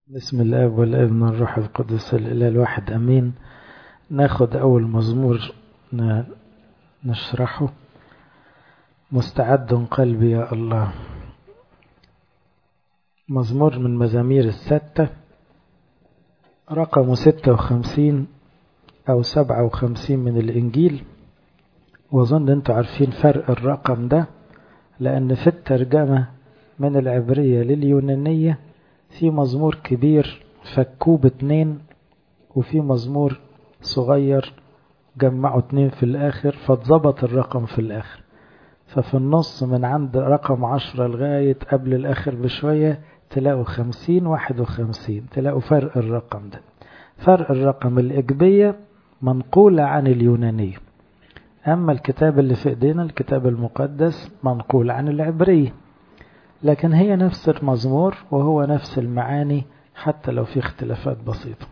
بسم الاب والابن والروح القدس الاله الواحد امين ناخد اول مزمور نشرحه مستعد قلبي يا الله مزمور من مزامير الستة رقم ستة وخمسين أو سبعة وخمسين من الإنجيل وأظن أنتوا عارفين فرق الرقم ده لأن في الترجمة من العبرية لليونانية في مزمور كبير فكوه باتنين وفي مزمور صغير جمعوا اتنين في الآخر فاتظبط الرقم في الآخر ففي النص من عند رقم عشرة لغاية قبل الآخر بشوية تلاقوا خمسين واحد وخمسين تلاقوا فرق الرقم ده فرق الرقم الإجبية منقولة عن اليونانية أما الكتاب اللي في إيدينا الكتاب المقدس منقول عن العبرية لكن هي نفس المزمور وهو نفس المعاني حتى لو في اختلافات بسيطة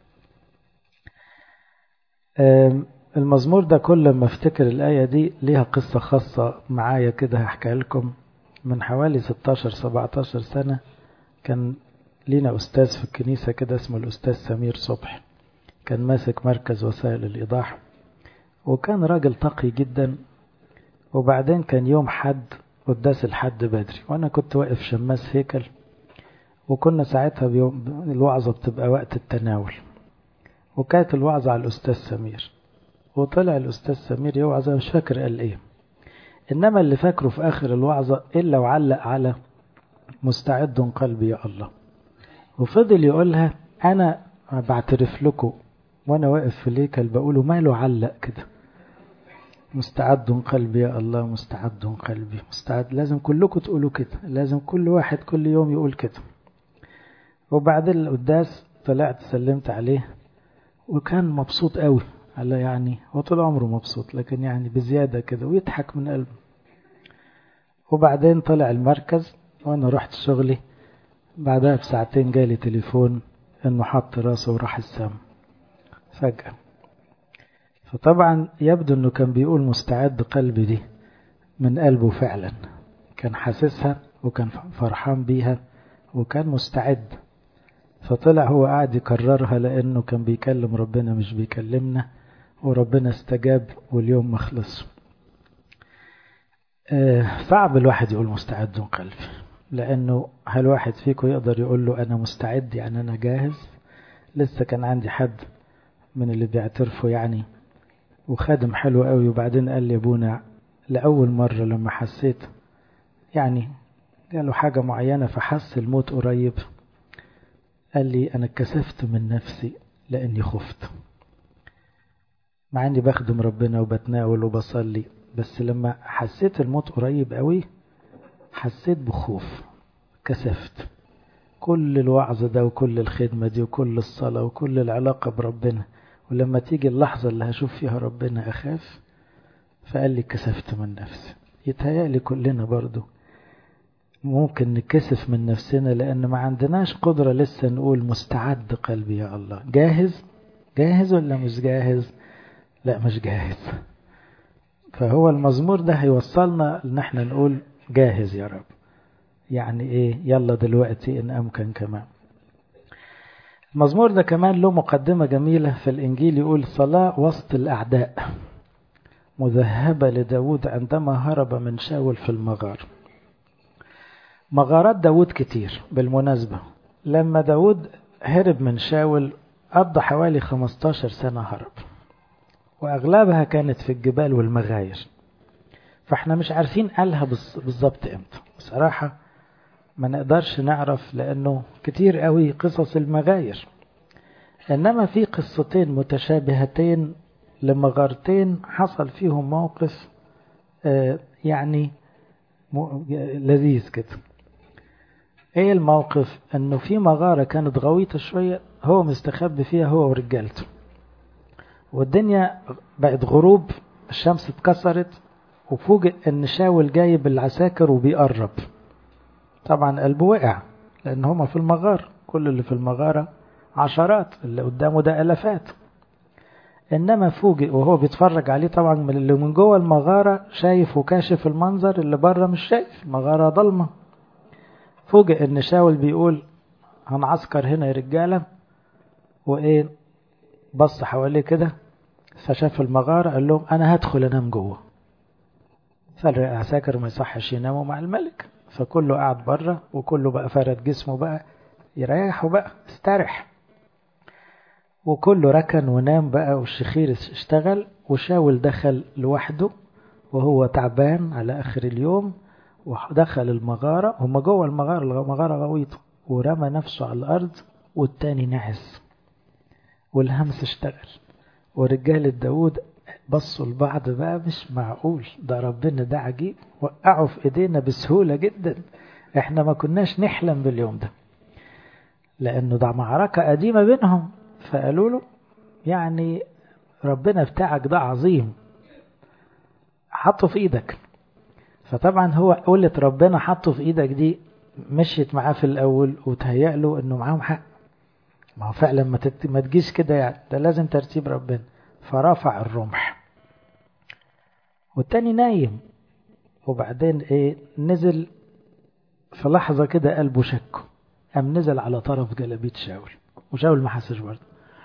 المزمور ده كل ما افتكر الآية دي ليها قصة خاصة معايا كده هحكيها لكم من حوالي 16-17 سنة كان لينا أستاذ في الكنيسة كده اسمه الأستاذ سمير صبحي كان ماسك مركز وسائل الإيضاح وكان راجل تقي جدا وبعدين كان يوم حد قداس الحد بدري وانا كنت واقف شماس هيكل وكنا ساعتها بيوم الوعظة بتبقى وقت التناول وكانت الوعظة على الأستاذ سمير وطلع الأستاذ سمير يوعظ مش فاكر قال إيه إنما اللي فاكره في آخر الوعظة إلا وعلق على مستعد قلبي يا الله وفضل يقولها أنا بعترف لكم وأنا واقف في الهيكل بقوله ماله علق كده مستعد قلبي يا الله مستعد قلبي مستعد لازم كلكم تقولوا كده لازم كل واحد كل يوم يقول كده وبعد القداس طلعت سلمت عليه وكان مبسوط قوي على يعني هو طول عمره مبسوط لكن يعني بزيادة كده ويضحك من قلبه وبعدين طلع المركز وانا رحت شغلي بعدها بساعتين جالي تليفون انه حط راسه وراح السما فجأة فطبعا يبدو انه كان بيقول مستعد قلبي دي من قلبه فعلا كان حاسسها وكان فرحان بيها وكان مستعد فطلع هو قاعد يكررها لانه كان بيكلم ربنا مش بيكلمنا وربنا استجاب واليوم ما خلص صعب الواحد يقول مستعد قلبي لانه هل واحد فيكم يقدر يقول له انا مستعد يعني انا جاهز لسه كان عندي حد من اللي بيعترفوا يعني وخادم حلو قوي وبعدين قال لي ابونا لأول مرة لما حسيت يعني قالوا حاجة معينة فحس الموت قريب قال لي أنا اتكسفت من نفسي لأني خفت مع أني بخدم ربنا وبتناول وبصلي بس لما حسيت الموت قريب قوي حسيت بخوف كسفت كل الوعظ ده وكل الخدمة دي وكل الصلاة وكل العلاقة بربنا ولما تيجي اللحظة اللي هشوف فيها ربنا أخاف فقال لي كسفت من نفسي يتهيألي كلنا برضو ممكن نكسف من نفسنا لأن ما عندناش قدرة لسه نقول مستعد قلبي يا الله جاهز جاهز ولا مش جاهز لا مش جاهز فهو المزمور ده هيوصلنا ان احنا نقول جاهز يا رب يعني ايه يلا دلوقتي ان امكن كمان المزمور ده كمان له مقدمة جميلة في الإنجيل يقول صلاة وسط الأعداء مذهبة لداود عندما هرب من شاول في المغار مغارات داود كتير بالمناسبة لما داود هرب من شاول قضى حوالي 15 سنة هرب وأغلبها كانت في الجبال والمغاير فاحنا مش عارفين قالها بالظبط امتى بصراحة ما نقدرش نعرف لأنه كتير قوي قصص المغاير إنما في قصتين متشابهتين لمغارتين حصل فيهم موقف يعني لذيذ كده ايه الموقف انه في مغارة كانت غويطة شوية هو مستخبي فيها هو ورجالته والدنيا بقت غروب الشمس اتكسرت وفوجئ ان شاول جايب العساكر وبيقرب طبعا قلبه وقع لان هما في المغارة كل اللي في المغارة عشرات اللي قدامه ده الافات انما فوجئ وهو بيتفرج عليه طبعا من اللي من جوه المغارة شايف وكاشف المنظر اللي بره مش شايف المغارة ضلمة فوجئ ان شاول بيقول هنعسكر هنا يا رجالة وإيه بص حواليه كده فشاف المغارة قال لهم أنا هدخل أنام جوه فالعساكر ما يصحش يناموا مع الملك فكله قاعد بره وكله بقى فرد جسمه بقى يريحوا بقى استرح وكله ركن ونام بقى والشخير اشتغل وشاول دخل لوحده وهو تعبان على آخر اليوم ودخل المغارة هم جوه المغارة المغارة غويطة ورمى نفسه على الأرض والتاني نعس والهمس اشتغل ورجال داود بصوا لبعض بقى مش معقول ده ربنا ده عجيب وقعوا في ايدينا بسهولة جدا احنا ما كناش نحلم باليوم ده لانه ده معركة قديمة بينهم فقالوا له يعني ربنا بتاعك ده عظيم حطه في ايدك فطبعا هو قولة ربنا حطه في ايدك دي مشيت معاه في الاول وتهيأ له انه معاهم حق ما هو فعلا ما, تت... ما تجيش كده يعني ده لازم ترتيب ربنا فرفع الرمح والتاني نايم وبعدين ايه نزل في لحظة كده قلبه شكه قام نزل على طرف جلابية شاول وشاول ما حسش برضه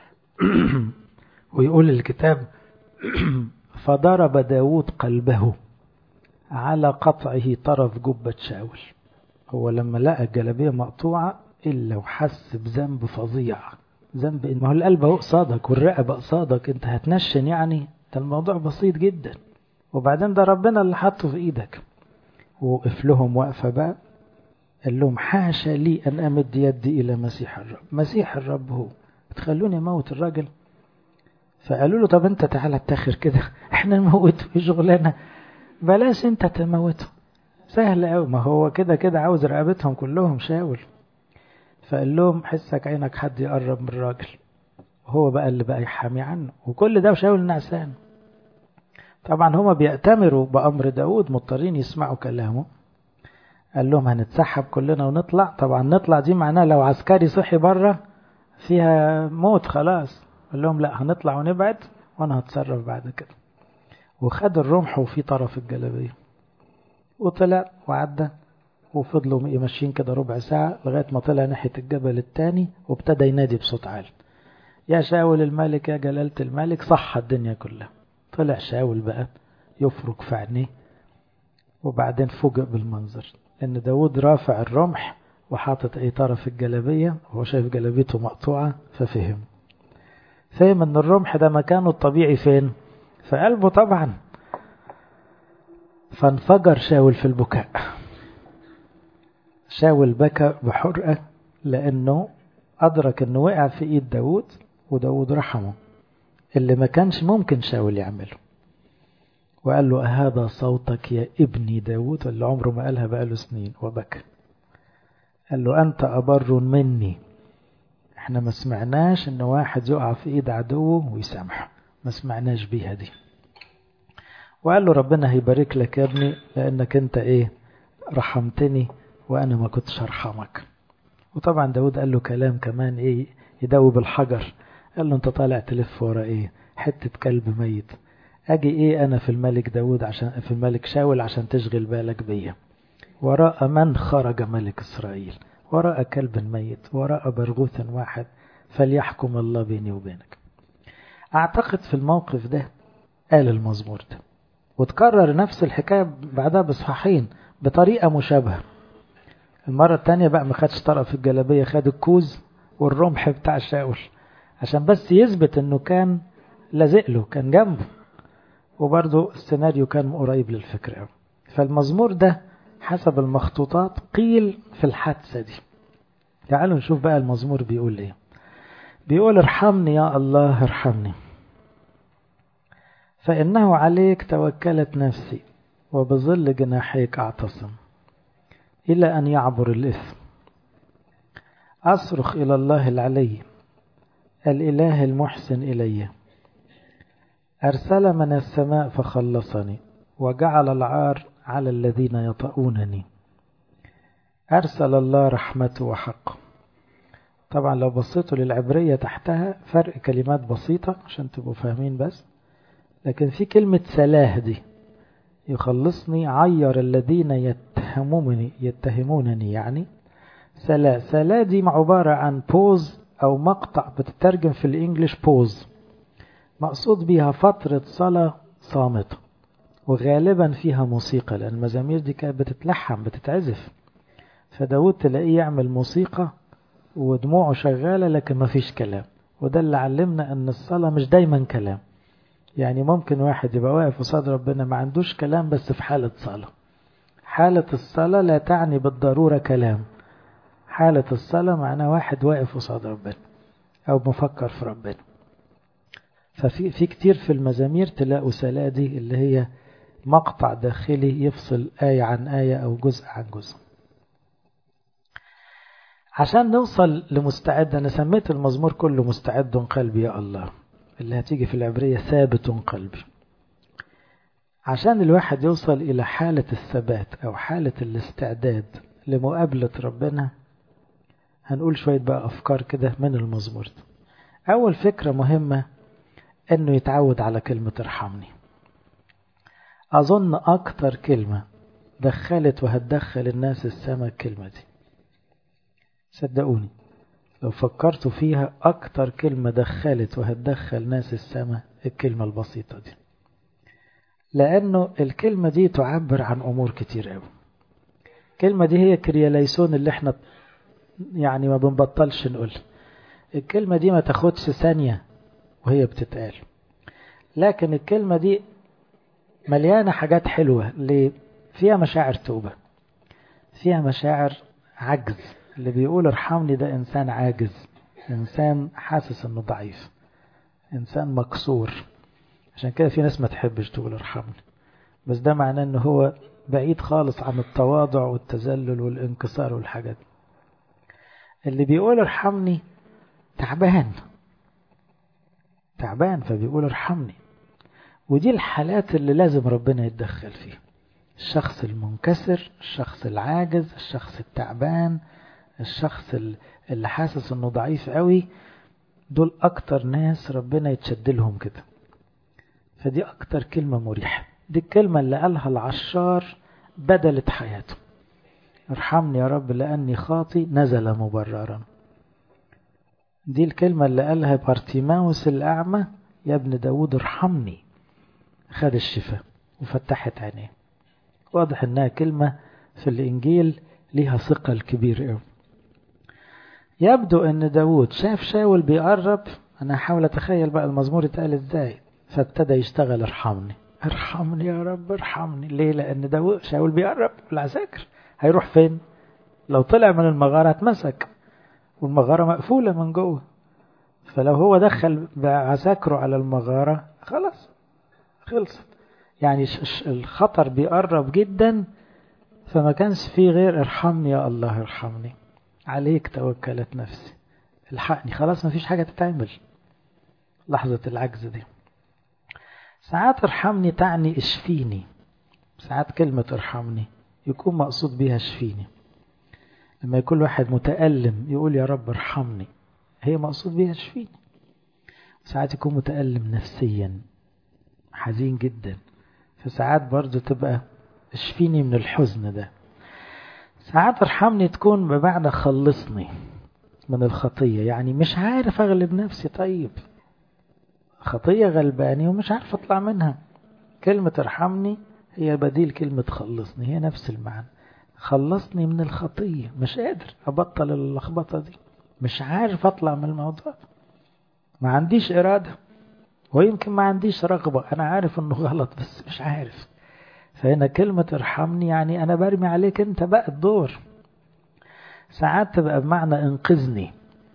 ويقول الكتاب فضرب داود قلبه على قطعه طرف جبة شاول هو لما لقى الجلابية مقطوعة إلا وحس بذنب فظيع ذنب ما هو القلب اهو قصادك والرقبة قصادك انت هتنشن يعني ده الموضوع بسيط جدا وبعدين ده ربنا اللي حطه في ايدك ووقف لهم وقفة بقى قال لهم حاشا لي أن أمد يدي إلى مسيح الرب مسيح الرب هو تخلوني أموت الراجل فقالوا له طب أنت تعالى اتاخر كده احنا نموته في شغلنا بلاش أنت تموته سهل قوي ما هو كده كده عاوز رقبتهم كلهم شاول فقال لهم حسك عينك حد يقرب من الراجل هو بقى اللي بقى يحامي عنه وكل ده وشاول نعسان طبعا هما بيأتمروا بأمر داود مضطرين يسمعوا كلامه قال لهم هنتسحب كلنا ونطلع طبعا نطلع دي معناها لو عسكري صحي بره فيها موت خلاص قال لهم لا هنطلع ونبعد وانا هتصرف بعد كده وخد الرمح وفي طرف الجلابيه وطلع وعدى وفضلوا ماشيين كده ربع ساعة لغاية ما طلع ناحية الجبل التاني وابتدى ينادي بصوت عالي يا شاول الملك يا جلالة الملك صح الدنيا كلها طلع شاول بقى يفرك في عينيه وبعدين فوجئ بالمنظر ان داود رافع الرمح وحاطط اي طرف الجلابية وهو شايف جلابيته مقطوعة ففهم فهم ان الرمح ده مكانه الطبيعي فين في قلبه طبعا فانفجر شاول في البكاء شاول بكى بحرقة لأنه أدرك أنه وقع في إيد داود وداود رحمه اللي ما كانش ممكن شاول يعمله وقال له أهذا صوتك يا ابني داود اللي عمره ما قالها بقاله سنين وبكى قال له أنت أبر مني احنا ما سمعناش ان واحد يقع في ايد عدوه ويسامحه ما سمعناش بيها دي وقال له ربنا هيبارك لك يا ابني لانك انت ايه رحمتني وانا ما كنتش ارحمك وطبعا داود قال له كلام كمان ايه يدوب الحجر قال له انت طالع تلف ورا ايه حتة كلب ميت اجي ايه انا في الملك داود عشان في الملك شاول عشان تشغل بالك بيا وراء من خرج ملك اسرائيل وراء كلب ميت وراء برغوث واحد فليحكم الله بيني وبينك اعتقد في الموقف ده قال المزمور ده وتكرر نفس الحكاية بعدها بصحاحين بطريقة مشابهة المرة التانية بقى ما خدش طرف الجلابية خد الكوز والرمح بتاع شاول عشان بس يثبت انه كان لازق له كان جنبه وبرضه السيناريو كان قريب للفكرة فالمزمور ده حسب المخطوطات قيل في الحادثة دي تعالوا نشوف بقى المزمور بيقول ايه بيقول ارحمني يا الله ارحمني فإنه عليك توكلت نفسي وبظل جناحيك أعتصم إلى أن يعبر الإثم أصرخ إلى الله العلي الإله المحسن إلي أرسل من السماء فخلصني وجعل العار على الذين يطؤونني أرسل الله رحمته وحقه طبعا لو بصيتوا للعبرية تحتها فرق كلمات بسيطة عشان تبقوا فاهمين بس لكن في كلمة سلاه دي يخلصني عير الذين يتهمونني يتهمونني يعني سلا سلا دي عبارة عن بوز أو مقطع بتترجم في الإنجليش بوز مقصود بيها فترة صلاة صامتة وغالبا فيها موسيقى لأن المزامير دي كانت بتتلحم بتتعزف فداود تلاقيه يعمل موسيقى ودموعه شغالة لكن ما فيش كلام وده اللي علمنا أن الصلاة مش دايما كلام يعني ممكن واحد يبقى واقف قصاد ربنا ما عندوش كلام بس في حالة صلاة حالة الصلاة لا تعني بالضرورة كلام حالة الصلاة معناه واحد واقف قصاد ربنا أو مفكر في ربنا ففي في كتير في المزامير تلاقوا سلا دي اللي هي مقطع داخلي يفصل آية عن آية أو جزء عن جزء عشان نوصل لمستعد أنا سميت المزمور كله مستعد قلبي يا الله اللي هتيجي في العبرية ثابت قلبي عشان الواحد يوصل إلى حالة الثبات أو حالة الاستعداد لمقابلة ربنا هنقول شوية بقى أفكار كده من المزمور ده. أول فكرة مهمة إنه يتعود على كلمة ارحمني أظن أكتر كلمة دخلت وهتدخل الناس السما الكلمة دي صدقوني لو فكرتوا فيها أكتر كلمة دخلت وهتدخل ناس السما الكلمة البسيطة دي لأنه الكلمة دي تعبر عن أمور كتير قوي الكلمة دي هي كرياليسون اللي احنا يعني ما بنبطلش نقول الكلمة دي ما تاخدش ثانية وهي بتتقال لكن الكلمة دي مليانة حاجات حلوة ليه فيها مشاعر توبة فيها مشاعر عجز اللي بيقول ارحمني ده إنسان عاجز إنسان حاسس إنه ضعيف إنسان مكسور عشان كده في ناس ما تحبش تقول ارحمني بس ده معناه إن هو بعيد خالص عن التواضع والتذلل والانكسار والحاجات اللي بيقول ارحمني تعبان تعبان فبيقول ارحمني ودي الحالات اللي لازم ربنا يتدخل فيها الشخص المنكسر الشخص العاجز الشخص التعبان الشخص اللي حاسس انه ضعيف قوي دول اكتر ناس ربنا يتشد لهم كده فدي اكتر كلمة مريحة دي الكلمة اللي قالها العشار بدلت حياته ارحمني يا رب لأني خاطي نزل مبررا دي الكلمة اللي قالها بارتيماوس الأعمى يا ابن داود ارحمني خد الشفاء وفتحت عينيه واضح انها كلمة في الإنجيل ليها ثقل كبير قوي يبدو ان داود شاف شاول بيقرب انا هحاول اتخيل بقى المزمور اتقال ازاي فابتدى يشتغل ارحمني ارحمني يا رب ارحمني ليه لان داود شاول بيقرب العساكر هيروح فين لو طلع من المغارة اتمسك والمغارة مقفولة من جوه فلو هو دخل بعساكره على المغارة خلاص خلصت يعني الخطر بيقرب جدا فما كانش فيه غير ارحمني يا الله ارحمني عليك توكلت نفسي الحقني خلاص ما فيش حاجة تتعمل لحظة العجز دي ساعات ارحمني تعني اشفيني ساعات كلمة ارحمني يكون مقصود بيها اشفيني لما يكون واحد متألم يقول يا رب ارحمني هي مقصود بيها اشفيني ساعات يكون متألم نفسيا حزين جدا فساعات برضو تبقى اشفيني من الحزن ده ساعات ارحمني تكون بمعنى خلصني من الخطية يعني مش عارف أغلب نفسي طيب خطية غلباني ومش عارف أطلع منها كلمة ارحمني هي بديل كلمة خلصني هي نفس المعنى خلصني من الخطية مش قادر أبطل اللخبطة دي مش عارف أطلع من الموضوع ما عنديش إرادة ويمكن ما عنديش رغبة أنا عارف أنه غلط بس مش عارف فهنا كلمة ارحمني يعني أنا برمي عليك أنت بقى الدور ساعات تبقى بمعنى انقذني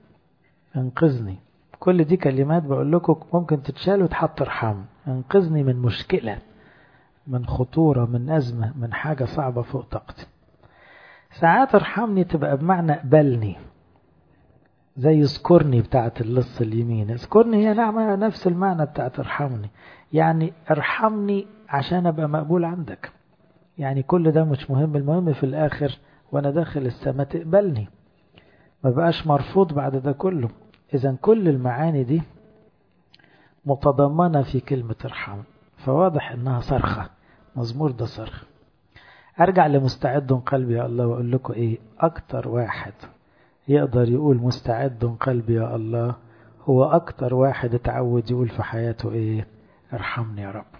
انقذني كل دي كلمات بقول لكم ممكن تتشال وتحط ارحم انقذني من مشكلة من خطورة من أزمة من حاجة صعبة فوق طاقتي ساعات ارحمني تبقى بمعنى اقبلني زي اذكرني بتاعت اللص اليمين اذكرني هي نعمة نفس المعنى بتاعت ارحمني يعني ارحمني عشان ابقى مقبول عندك يعني كل ده مش مهم المهم في الاخر وانا داخل السماء تقبلني ما بقاش مرفوض بعد ده كله اذا كل المعاني دي متضمنة في كلمة ارحم فواضح انها صرخة مزمور ده صرخ ارجع لمستعد قلبي يا الله واقول لكم ايه اكتر واحد يقدر يقول مستعد قلبي يا الله هو أكتر واحد اتعود يقول في حياته إيه ارحمني يا رب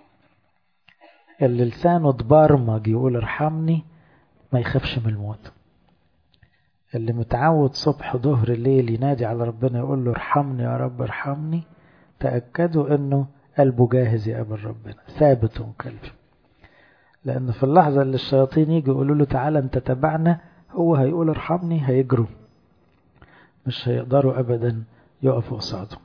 اللي لسانه اتبرمج يقول ارحمني ما يخافش من الموت اللي متعود صبح ظهر ليل ينادي على ربنا يقول له ارحمني يا رب ارحمني تأكدوا انه قلبه جاهز يقابل ربنا ثابت قلبي لأن في اللحظة اللي الشياطين يجي يقولوا له تعالى انت تبعنا هو هيقول ارحمني هيجروا مش هيقدروا أبدا يقفوا قصاده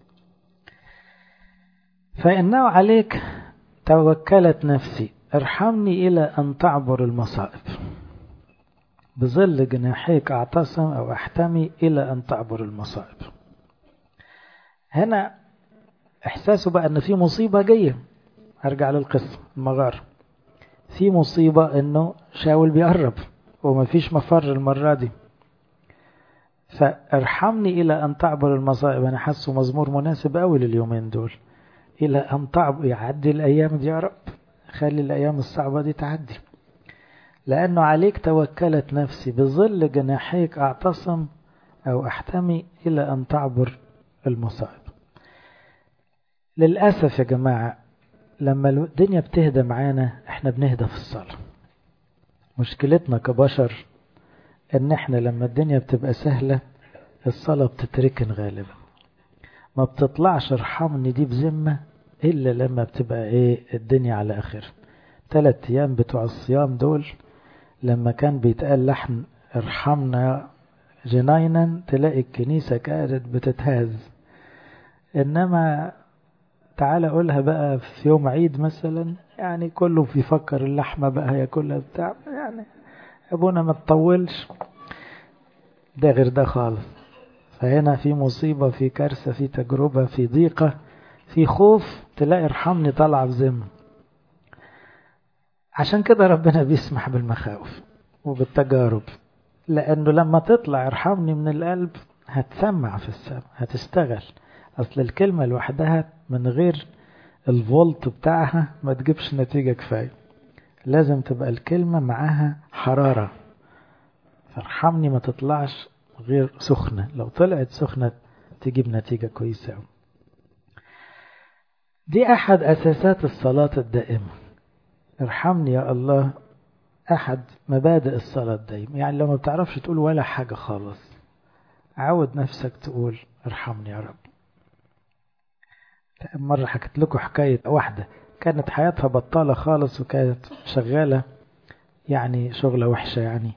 فإنه عليك توكلت نفسي ارحمني إلى أن تعبر المصائب بظل جناحيك أعتصم أو أحتمي إلى أن تعبر المصائب هنا إحساسه بقى أن في مصيبة جاية أرجع للقصة المغار في مصيبة أنه شاول بيقرب ومفيش مفر المرة دي فارحمني إلى أن تعبر المصائب أنا حاسه مزمور مناسب أوي لليومين دول إلى أن تعبر يعدي الأيام دي يا رب خلي الأيام الصعبة دي تعدي لأنه عليك توكلت نفسي بظل جناحيك أعتصم أو أحتمي إلى أن تعبر المصائب للأسف يا جماعة لما الدنيا بتهدى معانا احنا بنهدى في الصلاة مشكلتنا كبشر ان احنا لما الدنيا بتبقى سهلة الصلاة بتتركن غالبا ما بتطلعش ارحمني دي بذمة الا لما بتبقى ايه الدنيا على اخر ثلاث ايام بتوع الصيام دول لما كان بيتقال لحن ارحمنا جنينا تلاقي الكنيسة كانت بتتهز انما تعالى قولها بقى في يوم عيد مثلا يعني كله بيفكر اللحمة بقى هياكلها بتاع يعني ابونا ما تطولش ده غير ده خالص فهنا في مصيبة في كارثة في تجربة في ضيقة في خوف تلاقي ارحمني طالعة بذمة عشان كده ربنا بيسمح بالمخاوف وبالتجارب لأنه لما تطلع ارحمني من القلب هتسمع في السماء هتشتغل أصل الكلمة لوحدها من غير الفولت بتاعها ما تجيبش نتيجة كفاية لازم تبقى الكلمة معاها حرارة فارحمني ما تطلعش غير سخنة لو طلعت سخنة تجيب نتيجة كويسة دي أحد أساسات الصلاة الدائمة ارحمني يا الله أحد مبادئ الصلاة الدائمة يعني لو ما بتعرفش تقول ولا حاجة خالص عود نفسك تقول ارحمني يا رب مرة حكيت لكم حكاية واحدة كانت حياتها بطالة خالص وكانت شغالة يعني شغلة وحشة يعني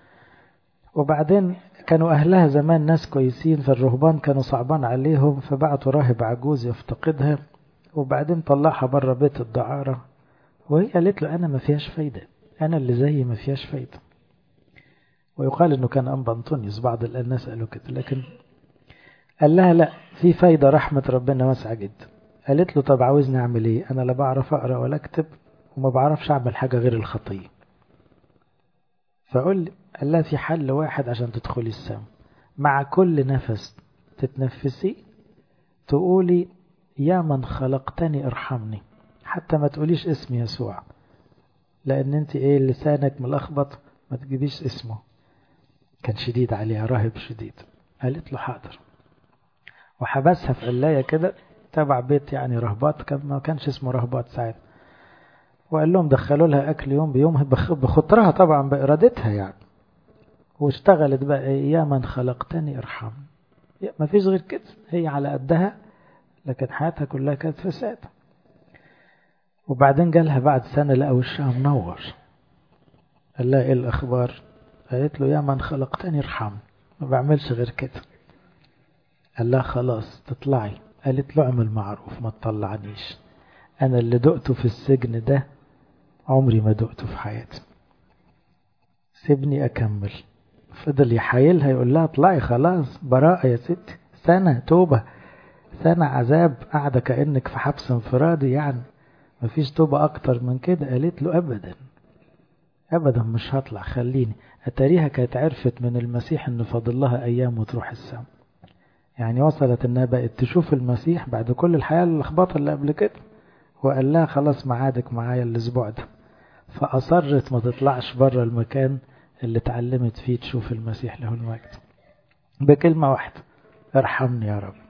وبعدين كانوا أهلها زمان ناس كويسين فالرهبان كانوا صعبان عليهم فبعتوا راهب عجوز يفتقدها وبعدين طلعها بره بيت الدعارة وهي قالت له أنا ما فيهاش فايدة أنا اللي زيي ما فيهاش فايدة ويقال أنه كان أنبا أنطونيوس بعض الناس قالوا كده لكن قال لها لا في فايدة رحمة ربنا واسعة جدا قالت له طب عاوزني أعمل إيه أنا لا بعرف أقرأ ولا أكتب وما بعرفش أعمل حاجة غير الخطية فقول لي قال لها في حل واحد عشان تدخلي السماء مع كل نفس تتنفسي تقولي يا من خلقتني ارحمني حتى ما تقوليش اسم يسوع لأن أنت إيه لسانك ملخبط ما تجيبيش اسمه كان شديد عليها راهب شديد قالت له حاضر وحبسها في قلاية كده تبع بيت يعني رهبات كان ما كانش اسمه رهبات ساعتها وقال لهم دخلوا لها أكل يوم بيوم بخطرها طبعا بإرادتها يعني واشتغلت بقى يا من خلقتني ارحم ما فيش غير كده هي على قدها لكن حياتها كلها كانت فساد وبعدين جالها بعد سنة لقى وشها منور قال لها ايه الأخبار قالت له يا من خلقتني ارحم ما بعملش غير كده قال لها خلاص تطلعي قالت له اعمل معروف ما تطلعنيش أنا اللي دقته في السجن ده عمري ما دقته في حياتي سيبني أكمل فضل يحايلها يقول لها اطلعي خلاص براءة يا ستي سنة توبة سنة عذاب قاعدة كأنك في حبس انفرادي يعني مفيش توبة أكتر من كده قالت له أبدا أبدا مش هطلع خليني أتاريها كانت عرفت من المسيح إنه فاضل لها أيام وتروح السما يعني وصلت إنها بقت تشوف المسيح بعد كل الحياة اللخبطة اللي قبل كده وقال لها خلاص معادك معايا الأسبوع ده فأصرت ما تطلعش بره المكان اللي اتعلمت فيه تشوف المسيح له المجد بكلمة واحدة ارحمني يا رب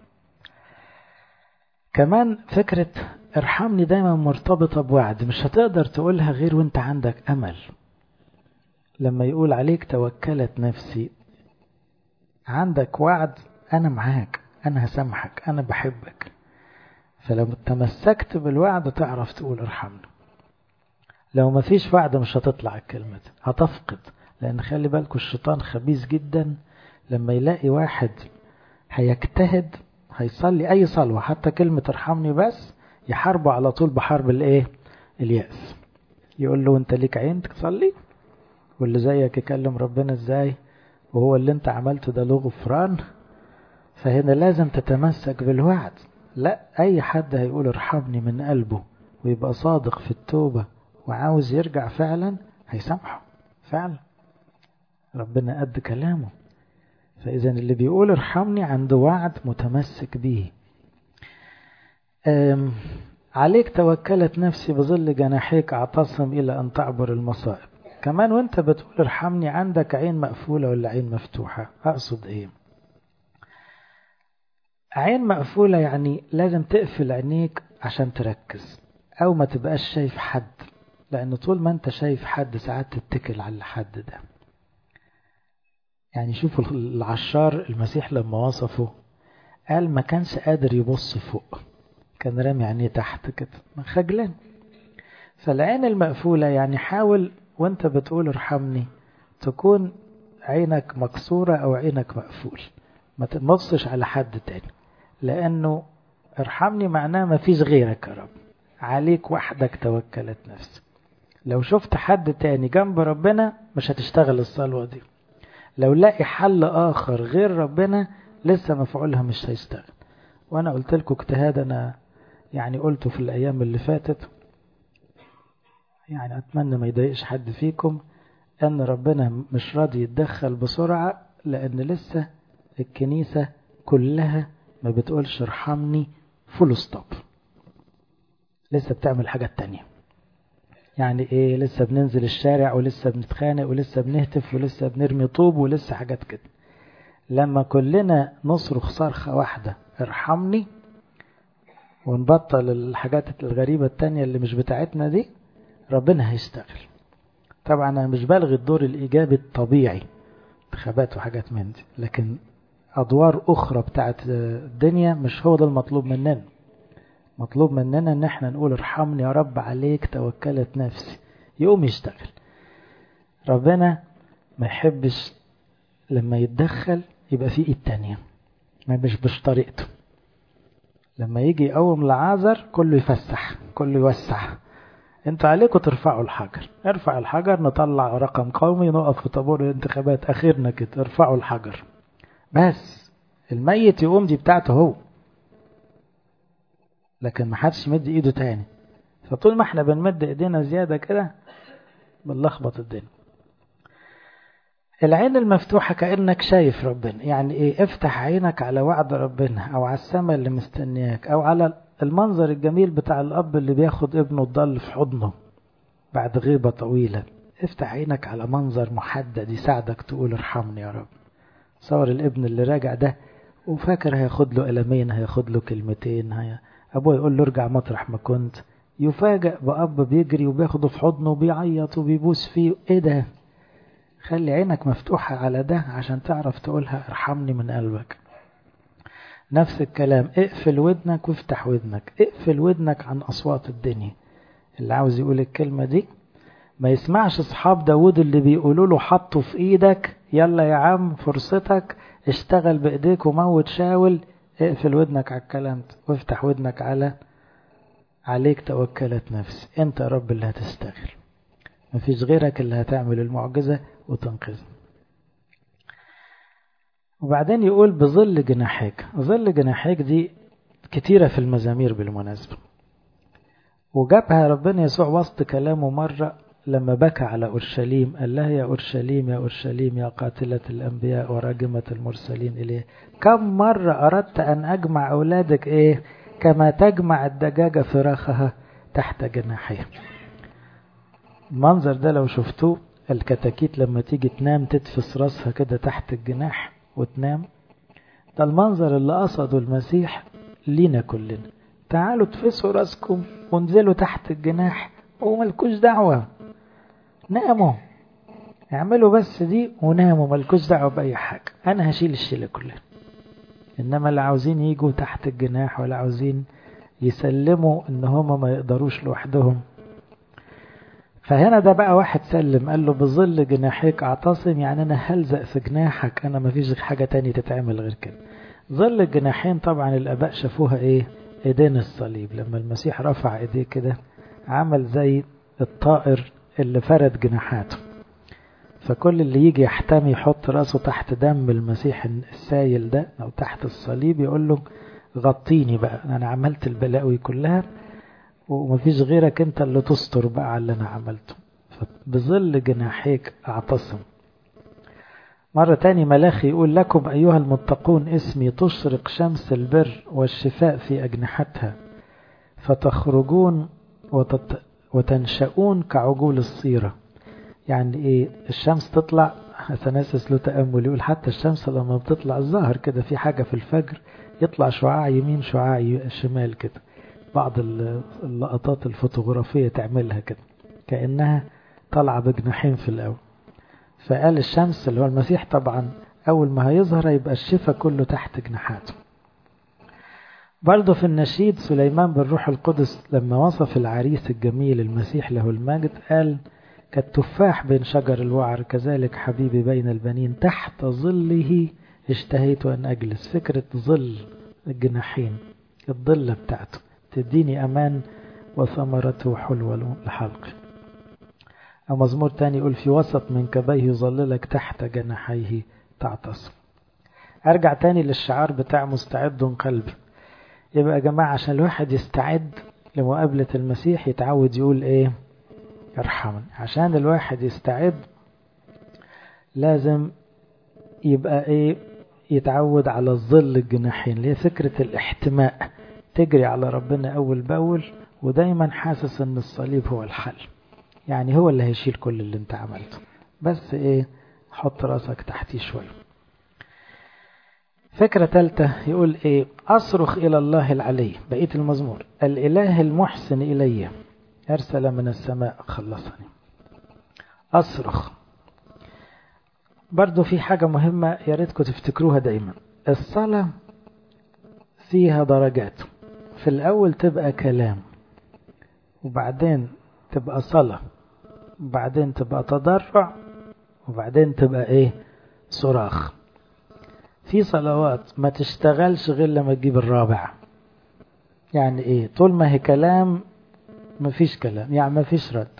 كمان فكرة ارحمني دايما مرتبطة بوعد مش هتقدر تقولها غير وانت عندك أمل لما يقول عليك توكلت نفسي عندك وعد أنا معاك أنا هسامحك أنا بحبك فلو تمسكت بالوعد تعرف تقول ارحمني لو ما فيش وعد مش هتطلع الكلمة دي هتفقد لأن خلي بالكوا الشيطان خبيث جدا لما يلاقي واحد هيجتهد هيصلي أي صلوة حتى كلمة ارحمني بس يحاربه على طول بحرب الايه اليأس يقول له انت ليك عين تصلي واللي زيك يكلم ربنا ازاي وهو اللي انت عملته ده له غفران فهنا لازم تتمسك بالوعد لا اي حد هيقول ارحمني من قلبه ويبقى صادق في التوبة وعاوز يرجع فعلا هيسامحه فعلا ربنا قد كلامه فإذا اللي بيقول ارحمني عنده وعد متمسك به عليك توكلت نفسي بظل جناحيك اعتصم إلى أن تعبر المصائب كمان وانت بتقول ارحمني عندك عين مقفولة ولا عين مفتوحة أقصد ايه عين مقفولة يعني لازم تقفل عينيك عشان تركز أو ما تبقاش شايف حد لأن طول ما أنت شايف حد ساعات تتكل على الحد ده يعني شوفوا العشار المسيح لما وصفه قال ما كانش قادر يبص فوق كان رامي عينيه تحت كده خجلان فالعين المقفولة يعني حاول وانت بتقول ارحمني تكون عينك مكسورة أو عينك مقفول ما تبصش على حد تاني لأنه ارحمني معناه ما فيش غيرك يا رب عليك وحدك توكلت نفسي لو شفت حد تاني جنب ربنا مش هتشتغل الصلوة دي لو لاقي حل آخر غير ربنا لسه مفعولها مش هيشتغل وأنا قلت لكم اجتهاد أنا يعني قلته في الأيام اللي فاتت يعني أتمنى ما يضايقش حد فيكم أن ربنا مش راضي يتدخل بسرعة لأن لسه الكنيسة كلها ما بتقولش ارحمني فول ستوب لسه بتعمل حاجات تانية يعني ايه لسه بننزل الشارع ولسه بنتخانق ولسه بنهتف ولسه بنرمي طوب ولسه حاجات كده لما كلنا نصرخ صرخة واحدة ارحمني ونبطل الحاجات الغريبة التانية اللي مش بتاعتنا دي ربنا هيشتغل طبعا انا مش بلغي الدور الايجابي الطبيعي انتخابات وحاجات من دي لكن ادوار اخرى بتاعت الدنيا مش هو ده المطلوب مننا مطلوب مننا ان احنا نقول ارحمني يا رب عليك توكلت نفسي يقوم يشتغل ربنا ما يحبش لما يتدخل يبقى في ايد تانية ما مش مش طريقته لما يجي يقوم لعازر كله يفسح كله يوسع انتوا عليكم ترفعوا الحجر ارفع الحجر نطلع رقم قومي نقف في طابور الانتخابات اخرنا كده ارفعوا الحجر بس الميت يقوم دي بتاعته هو لكن ما حدش يمد ايده تاني فطول ما احنا بنمد ايدينا زيادة كده بنلخبط الدنيا العين المفتوحة كأنك شايف ربنا يعني ايه افتح عينك على وعد ربنا او على السماء اللي مستنياك او على المنظر الجميل بتاع الاب اللي بياخد ابنه الضل في حضنه بعد غيبة طويلة افتح عينك على منظر محدد يساعدك تقول ارحمني يا رب صور الابن اللي راجع ده وفاكر هياخد له قلمين هياخد له كلمتين هي ابوه يقول له ارجع مطرح ما كنت يفاجأ بأب بيجري وبياخده في حضنه وبيعيط وبيبوس فيه ايه ده خلي عينك مفتوحة على ده عشان تعرف تقولها ارحمني من قلبك نفس الكلام اقفل ودنك وافتح ودنك اقفل ودنك عن أصوات الدنيا اللي عاوز يقول الكلمة دي ما يسمعش اصحاب داود اللي بيقولوا له حطه في ايدك يلا يا عم فرصتك اشتغل بايديك وموت شاول اقفل ودنك على الكلام ده وافتح ودنك على عليك توكلت نفسي انت يا رب اللي هتشتغل مفيش غيرك اللي هتعمل المعجزة وتنقذ وبعدين يقول بظل جناحيك ظل جناحيك دي كتيرة في المزامير بالمناسبة وجابها ربنا يسوع وسط كلامه مرة لما بكى على أورشليم قال لها يا أورشليم يا أورشليم يا قاتلة الأنبياء وراجمة المرسلين إليه كم مرة أردت أن أجمع أولادك إيه كما تجمع الدجاجة فراخها تحت جناحيها المنظر ده لو شفتوه الكتاكيت لما تيجي تنام تدفس راسها كده تحت الجناح وتنام ده المنظر اللي قصده المسيح لينا كلنا تعالوا تفسوا راسكم وانزلوا تحت الجناح وملكوش دعوة ناموا اعملوا بس دي وناموا ملكوش دعوة بأي حاجة أنا هشيل الشيلة كلها إنما اللي عاوزين يجوا تحت الجناح ولا عاوزين يسلموا إن هما ما يقدروش لوحدهم فهنا ده بقى واحد سلم قال له بظل جناحيك اعتصم يعني انا هلزق في جناحك انا ما فيش حاجة تانية تتعمل غير كده ظل الجناحين طبعا الاباء شافوها ايه ايدين الصليب لما المسيح رفع ايديه كده عمل زي الطائر اللي فرد جناحاته فكل اللي يجي يحتمي يحط راسه تحت دم المسيح السايل ده او تحت الصليب يقول له غطيني بقى انا عملت البلاوي كلها ومفيش غيرك انت اللي تستر بقى على اللي انا عملته بظل جناحيك اعتصم مرة تاني ملاخي يقول لكم أيها المتقون اسمي تشرق شمس البر والشفاء في أجنحتها فتخرجون وتت... وتنشؤون كعجول الصيرة يعني إيه الشمس تطلع أثناسس له تأمل يقول حتى الشمس لما بتطلع الظهر كده في حاجة في الفجر يطلع شعاع يمين شعاع شمال كده بعض اللقطات الفوتوغرافية تعملها كده كأنها طالعة بجناحين في الأول فقال الشمس اللي هو المسيح طبعا أول ما هيظهر يبقى الشفا كله تحت جناحاته برضه في النشيد سليمان بالروح القدس لما وصف العريس الجميل المسيح له المجد قال كالتفاح بين شجر الوعر كذلك حبيبي بين البنين تحت ظله اشتهيت أن أجلس فكرة ظل الجناحين الظلة بتاعته تديني أمان وثمرته حلوة لحلقي أو مزمور تاني يقول في وسط منكبيه يظللك تحت جناحيه تعتصم أرجع تاني للشعار بتاع مستعد قلبي يبقى يا جماعة عشان الواحد يستعد لمقابلة المسيح يتعود يقول إيه ارحمني عشان الواحد يستعد لازم يبقى إيه يتعود على الظل الجناحين اللي هي فكرة الاحتماء تجري على ربنا أول بأول ودايما حاسس ان الصليب هو الحل يعني هو اللي هيشيل كل اللي انت عملته بس ايه حط راسك تحتيه شوية فكرة ثالثة يقول ايه اصرخ الى الله العلي بقية المزمور الاله المحسن الي ارسل من السماء خلصني اصرخ برضو في حاجة مهمة يا ريتكم تفتكروها دايما الصلاة فيها درجات في الأول تبقى كلام وبعدين تبقى صلاة وبعدين تبقى تضرع وبعدين تبقى ايه صراخ في صلوات ما تشتغلش غير لما تجيب الرابع يعني ايه طول ما هي كلام مفيش كلام يعني مفيش رد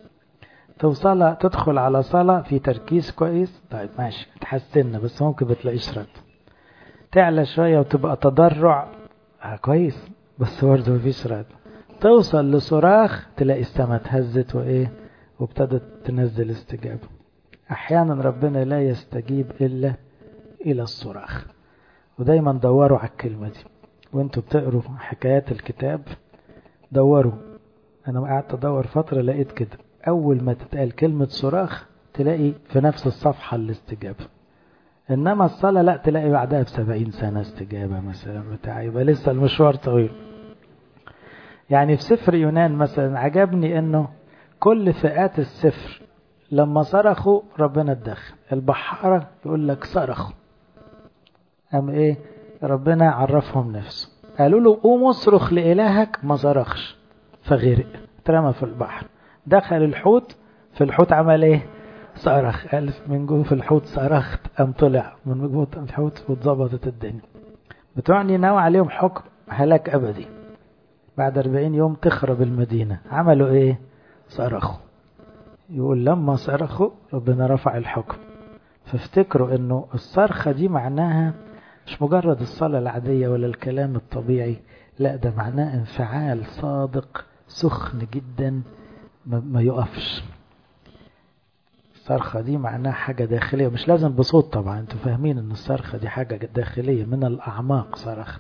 توصل تدخل على صلاة في تركيز كويس طيب ماشي تحسنا بس ممكن بتلاقيش رد تعلى شوية وتبقى تضرع آه كويس بس برضه مفيش رد توصل لصراخ تلاقي السما اتهزت وايه وابتدت تنزل استجابة احيانا ربنا لا يستجيب الا الى الصراخ ودايما دوروا على الكلمة دي وانتوا بتقروا حكايات الكتاب دوروا انا قعدت ادور فترة لقيت كده اول ما تتقال كلمة صراخ تلاقي في نفس الصفحة الاستجابة انما الصلاة لا تلاقي بعدها بسبعين سنة استجابة مثلا بتاع يبقى لسه المشوار طويل يعني في سفر يونان مثلا عجبني انه كل فئات السفر لما صرخوا ربنا اتدخل البحارة يقول لك صرخوا أم ايه ربنا عرفهم نفسه قالوا له قوم اصرخ لإلهك ما صرخش فغرق اترمى في البحر دخل الحوت في الحوت عمل ايه صرخ قال من جوه في الحوت صرخت قام طلع من جوه الحوت واتظبطت الدنيا بتوعني ناوي عليهم حكم هلاك أبدي بعد أربعين يوم تخرب المدينة عملوا ايه صرخوا يقول لما صرخوا ربنا رفع الحكم فافتكروا انه الصرخة دي معناها مش مجرد الصلاة العادية ولا الكلام الطبيعي لا ده معناه انفعال صادق سخن جدا ما يقفش الصرخة دي معناها حاجة داخلية مش لازم بصوت طبعا انتوا فاهمين ان الصرخة دي حاجة داخلية من الأعماق صرخت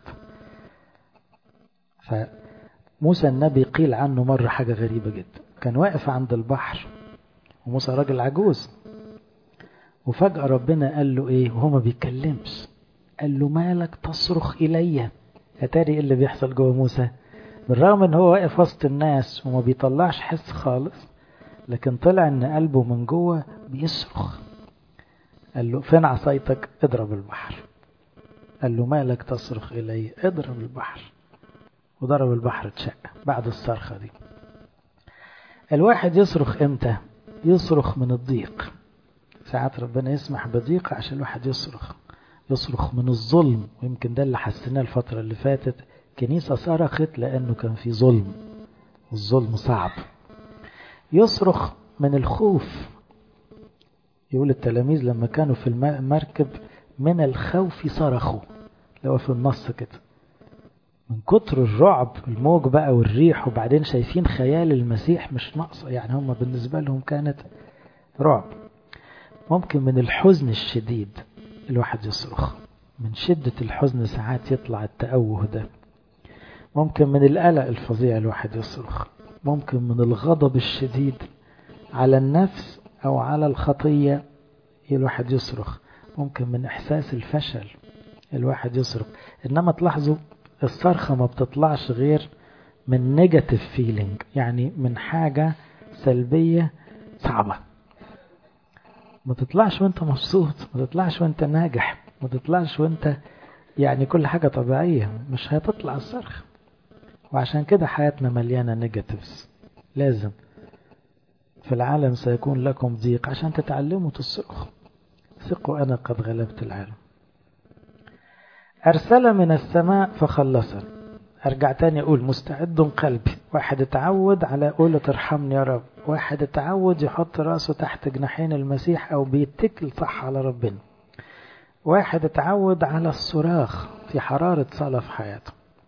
فموسى النبي قيل عنه مرة حاجة غريبة جدا كان واقف عند البحر وموسى راجل عجوز وفجأة ربنا قال له ايه وهو ما بيتكلمش قال له مالك تصرخ إلي أتاري اللي بيحصل جوه موسى بالرغم ان هو واقف وسط الناس وما بيطلعش حس خالص لكن طلع ان قلبه من جوه بيصرخ قال له فين عصايتك اضرب البحر قال له مالك تصرخ إلي اضرب البحر وضرب البحر اتشق بعد الصرخة دي الواحد يصرخ امتى يصرخ من الضيق ساعات ربنا يسمح بضيق عشان الواحد يصرخ يصرخ من الظلم ويمكن ده اللي حسيناه الفترة اللي فاتت كنيسة صرخت لأنه كان في ظلم والظلم صعب يصرخ من الخوف يقول التلاميذ لما كانوا في المركب من الخوف صرخوا لو في النص كده من كتر الرعب الموج بقى والريح وبعدين شايفين خيال المسيح مش ناقصة يعني هم بالنسبة لهم كانت رعب ممكن من الحزن الشديد الواحد يصرخ من شدة الحزن ساعات يطلع التأوه ده ممكن من القلق الفظيع الواحد يصرخ ممكن من الغضب الشديد على النفس أو على الخطية الواحد يصرخ ممكن من إحساس الفشل الواحد يصرخ إنما تلاحظوا الصرخة ما بتطلعش غير من نيجاتيف فيلينج يعني من حاجة سلبية صعبة ما تطلعش وانت مبسوط ما تطلعش وانت ناجح ما تطلعش وانت يعني كل حاجة طبيعية مش هتطلع الصرخ وعشان كده حياتنا مليانة نيجاتيفز لازم في العالم سيكون لكم ضيق عشان تتعلموا تصرخوا ثقوا أنا قد غلبت العالم أرسل من السماء فخلصني أرجع تاني أقول مستعد قلبي واحد اتعود على قولة ارحمني يا رب واحد اتعود يحط راسه تحت جناحين المسيح أو بيتكل صح على ربنا واحد اتعود على الصراخ في حرارة صلاة في حياته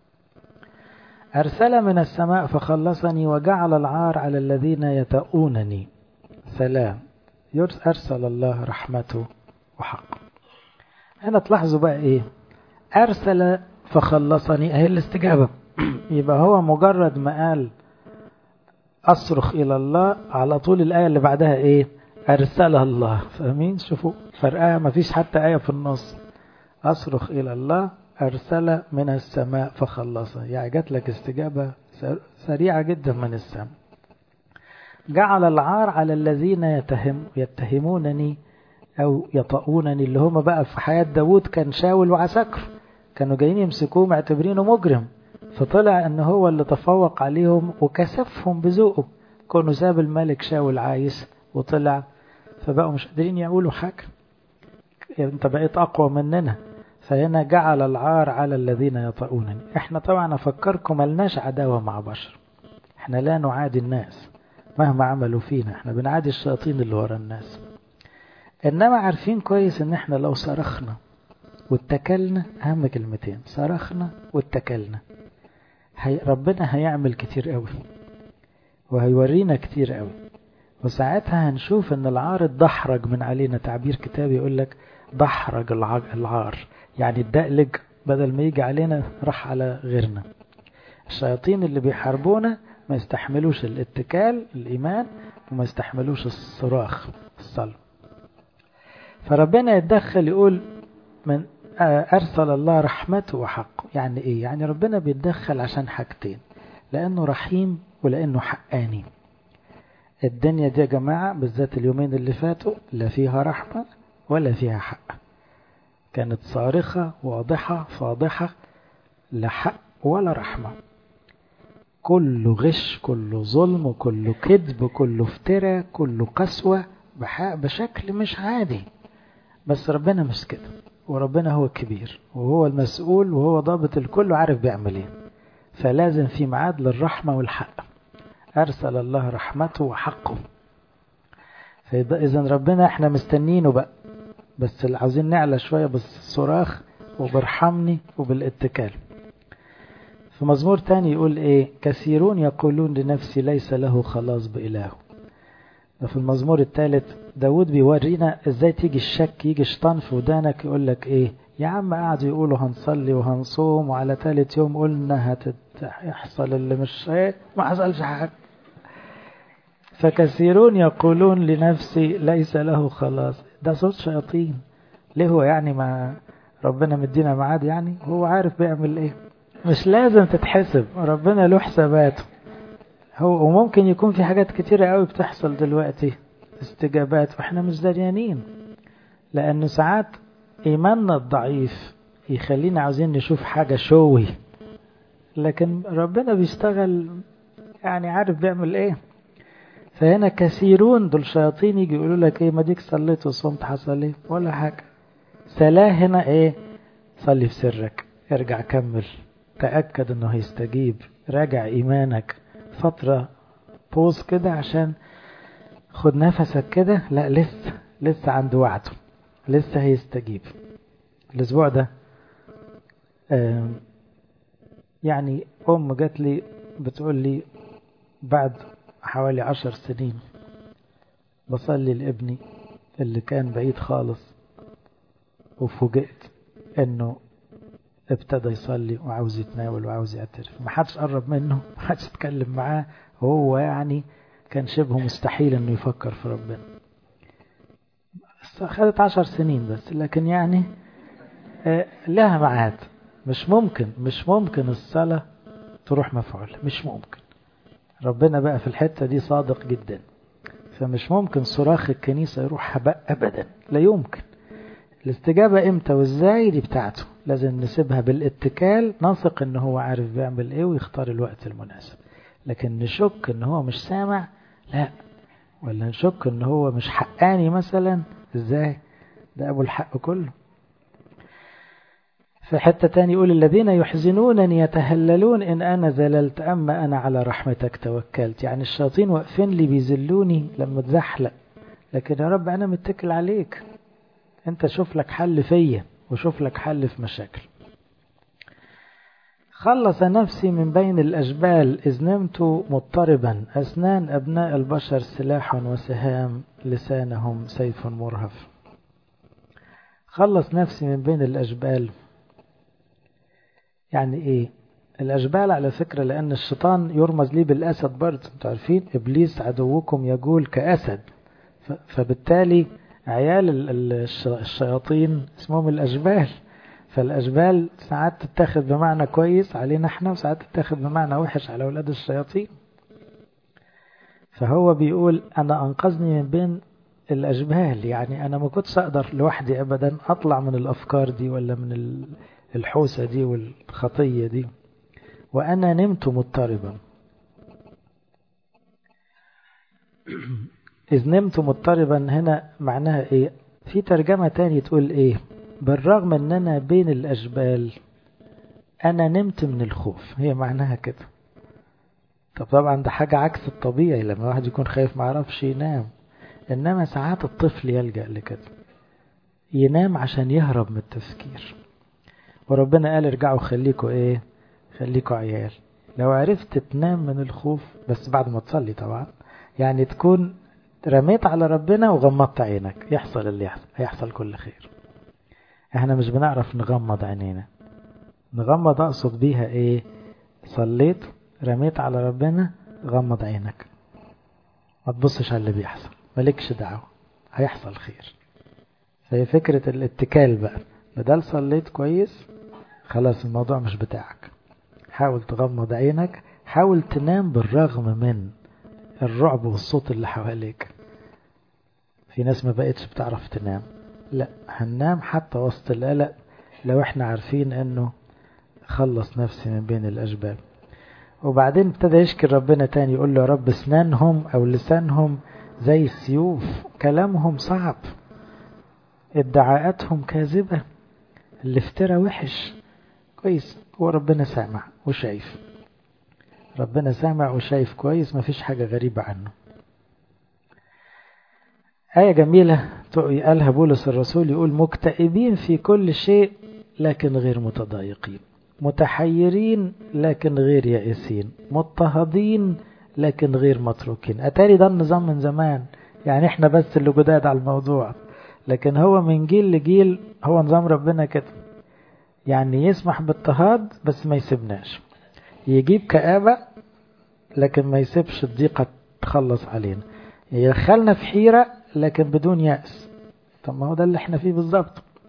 أرسل من السماء فخلصني وجعل العار على الذين يتؤونني سلام أرسل الله رحمته وحقه هنا تلاحظوا بقى إيه أرسل فخلصني أهي الاستجابة يبقى هو مجرد ما قال أصرخ إلى الله على طول الآية اللي بعدها إيه أرسلها الله فاهمين شوفوا فرقها ما فيش حتى آية في النص أصرخ إلى الله أرسل من السماء فخلص يعني جات لك استجابة سريعة جدا من السماء جعل العار على الذين يتهم يتهمونني أو يطؤونني اللي هم بقى في حياة داود كان شاول وعسكر كانوا جايين يمسكوه معتبرينه مجرم فطلع ان هو اللي تفوق عليهم وكسفهم بذوقه كونه ساب الملك شاول عايز وطلع فبقوا مش قادرين يقولوا حاجة انت بقيت اقوى مننا فهنا جعل العار على الذين يطؤونني احنا طبعا افكركم ملناش عداوة مع بشر احنا لا نعادي الناس مهما عملوا فينا احنا بنعادي الشياطين اللي ورا الناس انما عارفين كويس ان احنا لو صرخنا واتكلنا اهم كلمتين صرخنا واتكلنا هي ربنا هيعمل كتير قوي وهيورينا كتير قوي وساعتها هنشوف ان العار اتدحرج من علينا تعبير كتابي يقول لك دحرج العار يعني الدقلج بدل ما يجي علينا راح على غيرنا الشياطين اللي بيحاربونا ما يستحملوش الاتكال الإيمان وما يستحملوش الصراخ الصلاة فربنا يتدخل يقول من أرسل الله رحمته وحقه يعني إيه يعني ربنا بيتدخل عشان حاجتين لأنه رحيم ولأنه حقاني الدنيا دي يا جماعة بالذات اليومين اللي فاتوا لا فيها رحمة ولا فيها حق كانت صارخة واضحة فاضحة لا حق ولا رحمة كله غش كله ظلم كله كذب كله افتراء كله قسوة بشكل مش عادي بس ربنا مش كده وربنا هو الكبير وهو المسؤول وهو ضابط الكل وعارف بيعمل ايه فلازم في ميعاد للرحمة والحق أرسل الله رحمته وحقه إذا ربنا احنا مستنينه بقى بس اللي عاوزين نعلى شوية بالصراخ وبرحمني وبالاتكال في مزمور تاني يقول ايه كثيرون يقولون لنفسي ليس له خلاص بإله ده في المزمور الثالث داود بيورينا ازاي تيجي الشك يجي شيطان في ودانك يقول لك ايه يا عم قعدوا يقولوا هنصلي وهنصوم وعلى ثالث يوم قلنا هيحصل اللي مش ايه ما حصلش حاجه فكثيرون يقولون لنفسي ليس له خلاص ده صوت شياطين ليه هو يعني ما ربنا مدينا ميعاد يعني هو عارف بيعمل ايه مش لازم تتحسب ربنا له حساباته هو وممكن يكون في حاجات كتيرة قوي بتحصل دلوقتي استجابات واحنا مش دريانين لأنه ساعات إيماننا الضعيف يخلينا عاوزين نشوف حاجة شوي لكن ربنا بيشتغل يعني عارف بيعمل ايه فهنا كثيرون دول شياطين يجي يقولوا لك ايه ما ديك صليت وصمت حصل ايه ولا حاجة سلاه هنا ايه صلي في سرك ارجع كمل تأكد انه هيستجيب راجع ايمانك فترة بوز كده عشان خد نفسك كده لا لسه لسه عند وعده لسه هيستجيب الاسبوع ده يعني ام جات لي بتقول لي بعد حوالي عشر سنين بصلي لابني اللي كان بعيد خالص وفوجئت انه ابتدى يصلي وعاوز يتناول وعاوز يعترف ما حدش قرب منه ما حدش اتكلم معاه وهو يعني كان شبه مستحيل انه يفكر في ربنا خدت عشر سنين بس لكن يعني لها معاد مش ممكن مش ممكن الصلاة تروح مفعول مش ممكن ربنا بقى في الحتة دي صادق جدا فمش ممكن صراخ الكنيسة يروح هباء أبدا لا يمكن الاستجابة امتى وازاي دي بتاعته لازم نسيبها بالاتكال نثق ان هو عارف بيعمل ايه ويختار الوقت المناسب لكن نشك ان هو مش سامع لا ولا نشك ان هو مش حقاني مثلا ازاي ده ابو الحق كله في حتة تاني يقول الذين يحزنونني يتهللون إن أنا زللت أما أنا على رحمتك توكلت يعني الشياطين واقفين لي بيذلوني لما اتزحلق لكن يا رب أنا متكل عليك أنت شوف لك حل فيا وشوف لك حل في مشاكل خلص نفسي من بين الأجبال إذ نمت مضطربا أسنان أبناء البشر سلاح وسهام لسانهم سيف مرهف خلص نفسي من بين الأجبال يعني ايه الاشبال على فكرة لان الشيطان يرمز ليه بالاسد برضه انتوا عارفين ابليس عدوكم يقول كاسد فبالتالي عيال الشياطين اسمهم الاشبال فالاشبال ساعات تتاخد بمعنى كويس علينا احنا وساعات تتاخد بمعنى وحش على اولاد الشياطين فهو بيقول انا انقذني من بين الاشبال يعني انا ما كنتش اقدر لوحدي ابدا اطلع من الافكار دي ولا من ال... الحوسة دي والخطية دي وأنا نمت مضطربا إذ نمت مضطربا هنا معناها إيه في ترجمة تاني تقول إيه بالرغم أن أنا بين الأجبال أنا نمت من الخوف هي معناها كده طب طبعا ده حاجة عكس الطبيعي لما واحد يكون خايف ما يعرفش ينام إنما ساعات الطفل يلجأ لكده ينام عشان يهرب من التفكير وربنا قال ارجعوا خليكوا ايه خليكوا عيال لو عرفت تنام من الخوف بس بعد ما تصلي طبعا يعني تكون رميت على ربنا وغمضت عينك يحصل اللي يحصل هيحصل كل خير احنا مش بنعرف نغمض عينينا نغمض اقصد بيها ايه صليت رميت على ربنا غمض عينك ما تبصش على اللي بيحصل مالكش دعوة هيحصل خير فهي فكرة الاتكال بقى بدل صليت كويس خلاص الموضوع مش بتاعك حاول تغمض عينك حاول تنام بالرغم من الرعب والصوت اللي حواليك في ناس ما بقتش بتعرف تنام لا هننام حتى وسط القلق لو احنا عارفين انه خلص نفسي من بين الأجبال وبعدين ابتدى يشكر ربنا تاني يقول له يا رب اسنانهم او لسانهم زي السيوف كلامهم صعب ادعاءاتهم كاذبة الافتراء وحش كويس هو ربنا سامع وشايف ربنا سامع وشايف كويس ما فيش حاجة غريبة عنه آية جميلة قالها بولس الرسول يقول مكتئبين في كل شيء لكن غير متضايقين متحيرين لكن غير يائسين مضطهدين لكن غير متروكين أتاري ده النظام من زمان يعني احنا بس اللي جداد على الموضوع لكن هو من جيل لجيل هو نظام ربنا كده يعني يسمح باضطهاد بس ما يسيبناش يجيب كآبة لكن ما يسيبش الضيقة تخلص علينا يدخلنا في حيرة لكن بدون يأس طب ما هو ده اللي احنا فيه بالظبط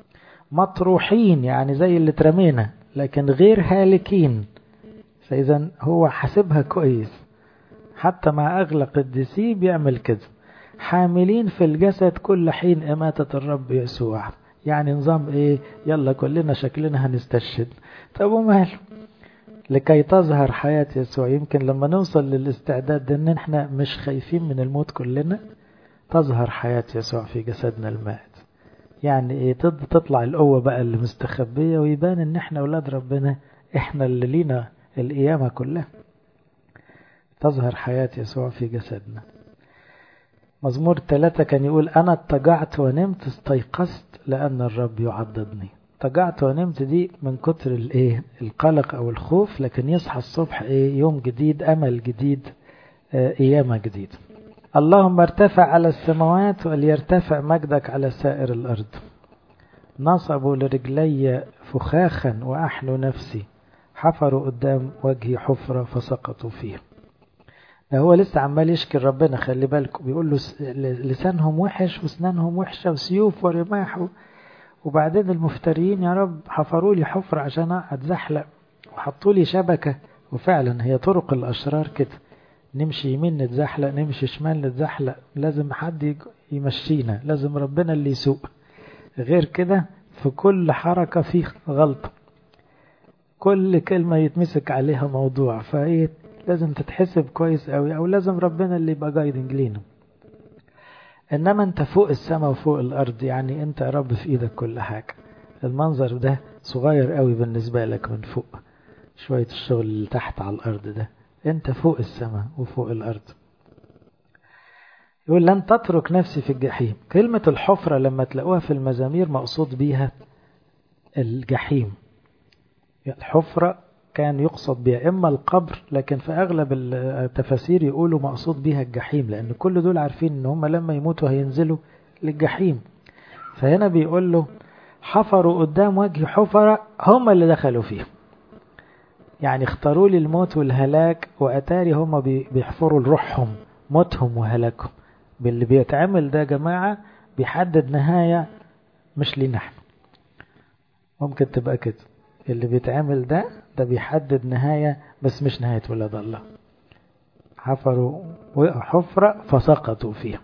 مطروحين يعني زي اللي اترمينا لكن غير هالكين فإذا هو حاسبها كويس حتى مع أغلى قديسيه بيعمل كده حاملين في الجسد كل حين إماتة الرب يسوع يعني نظام إيه يلا كلنا شكلنا هنستشهد طب وماله لكي تظهر حياة يسوع يمكن لما نوصل للاستعداد ده ان احنا مش خايفين من الموت كلنا تظهر حياة يسوع في جسدنا المائت يعني ايه تطلع القوة بقى اللي مستخبية ويبان ان احنا اولاد ربنا احنا اللي لينا القيامة كلها تظهر حياة يسوع في جسدنا مزمور ثلاثة كان يقول أنا اتجعت ونمت استيقظت لأن الرب يعضدني اتجعت ونمت دي من كتر الايه القلق او الخوف لكن يصحى الصبح ايه يوم جديد امل جديد اه قيامه جديد اللهم ارتفع على السماوات وليرتفع مجدك على سائر الارض نصبوا لرجلي فخاخا واحلوا نفسي حفروا قدام وجهي حفره فسقطوا فيه ده هو لسه عمال يشكي ربنا خلي بالكم بيقول له لسانهم وحش واسنانهم وحشه وسيوف ورماح وبعدين المفتريين يا رب حفروا لي حفرة عشان أتزحلق وحطوا لي شبكة وفعلا هي طرق الأشرار كده نمشي يمين نتزحلق نمشي شمال نتزحلق لازم حد يمشينا لازم ربنا اللي يسوق غير كده في كل حركة في غلطة كل كلمة يتمسك عليها موضوع فايه لازم تتحسب كويس قوي او لازم ربنا اللي يبقى جايدنج لينا انما انت فوق السماء وفوق الارض يعني انت يا رب في ايدك كل حاجة المنظر ده صغير قوي بالنسبة لك من فوق شوية الشغل اللي تحت على الارض ده انت فوق السماء وفوق الارض يقول لن تترك نفسي في الجحيم كلمة الحفرة لما تلاقوها في المزامير مقصود بيها الجحيم الحفرة كان يقصد بها إما القبر لكن في أغلب التفاسير يقولوا مقصود بها الجحيم لأن كل دول عارفين إن هم لما يموتوا هينزلوا للجحيم فهنا بيقول له حفروا قدام وجه حفرة هم اللي دخلوا فيه يعني اختاروا لي الموت والهلاك وأتاري هم بيحفروا لروحهم موتهم وهلاكهم باللي بيتعمل ده يا جماعة بيحدد نهاية مش لينا احنا ممكن تبقى كده اللي بيتعمل ده ده بيحدد نهاية بس مش نهاية ولاد الله حفروا حفرة فسقطوا فيها